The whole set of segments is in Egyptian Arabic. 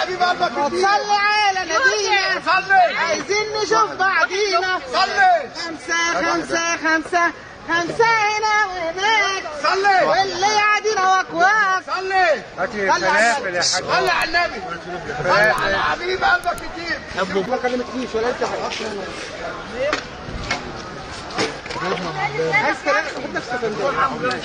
حبيب قلبك صلي على نبينا صلي عايزين نشوف بعضينا صلي خمسة خمسة خمسة خمسة هنا وهناك صلي واللي يعدينا وكواك صلي اكل صلي على الفلافل يا حاج صلي على النبي صلي على حبيب قلبك كتير ما كلمتكيش ولا انت عايز كلام خد نفسك في الدور.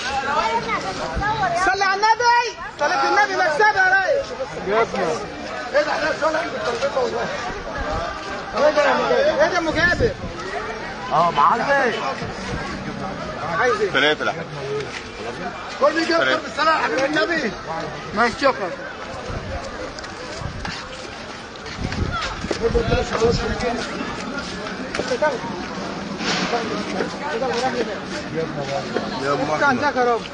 صلي على النبي صلاة النبي مكسبة يا ريس ايه ده احنا صلي عند التربية والله ايه ده يا مجابر؟ ايه ده يا مجابر اه معلم عايز ايه؟ فلافل يا حاج كل يجي يفطر بالصلاة على حبيب النبي ماشي شكرا يا ام كان ذاك يا رب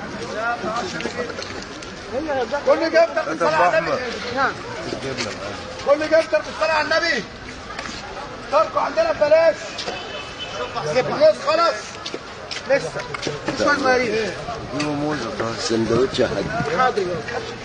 كل يجي يفطر بالصلاة على النبي نعم كل يجي يفطر بالصلاة على النبي تركوا عندنا ببلاش فلوس خلاص لسه في شويه صغيرين سندوتش يا حاج حاضر يا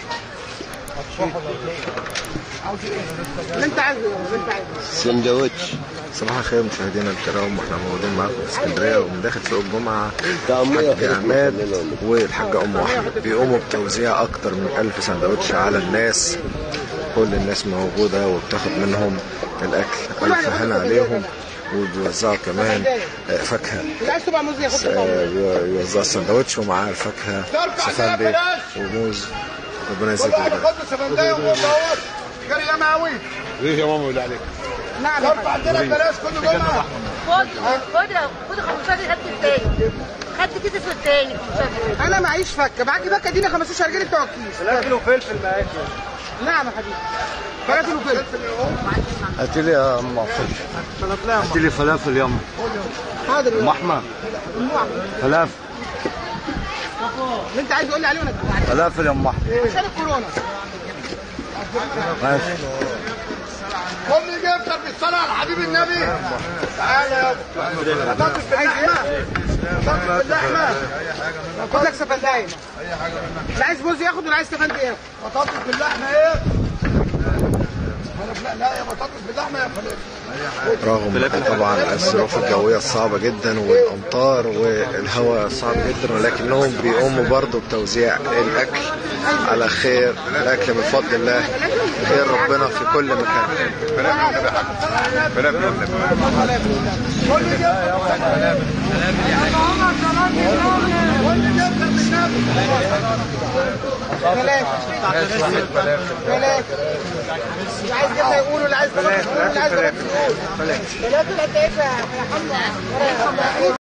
اللي انت عايزه اللي انت عايزه سندوتش صباح الخير مشاهدينا الكرام واحنا موجودين معاكم في اسكندريه ومن داخل سوق الجمعه طعمية الحاج عماد والحاجه ام واحد بيقوموا بتوزيع اكتر من ألف سندوتش على الناس كل الناس موجوده وبتاخد منهم الاكل الف هنا عليهم وبيوزعوا كمان آه، فاكهه اللي عايز تبقى موزي ياخد آه، بيوزعوا السندوتش ومعاه الفاكهه سفندي وموز ربنا يزيد كل واحد ويبارك ياخد له سفندية ومبوط كاري جامع قوي ايه يا ماما بالله عليك نعم يا تركوا حاج. عندنا ببلاش كل جمعة خد خد خد 15 خدت التاني خدت كيس اسود تاني 15 انا معيش فكه معاكي فكه اديني 15 جنيه بتوع الكيس فلافل وفلفل معاك نعم يا حبيبي فلافل وفلفل هات لي يا ام فلفل هات لي فلافل يا ام حاضر يا احمد أم أحمد. فلافل اللي انت عايز تقول لي عليه وانا أديك. فلافل يا ام احمد عشان الكورونا ماشي كل يجي يفطر بالصلاة على حبيب النبي تعالى يا ابو بطاطس باللحمة بطاطس باللحمة خد لك سفندايه اللي عايز موز ياخد واللي عايز سفندي ياخد بطاطس باللحمة ايه؟ لا لا يا بطاطس باللحمة يا فلان رغم طبعا الظروف الجوية الصعبة جدا والأمطار والهواء صعب جدا ولكنهم بيقوموا برضو بتوزيع الأكل على خير الأكل من فضل الله خير ربنا في كل مكان كل يجي يفطر ثلاثة ثلاثة اللي عايز جبنة يقول واللي عايز بطاطس يقول واللي عايز بطاطس يقول ثلاثة ثلاثة يا حمد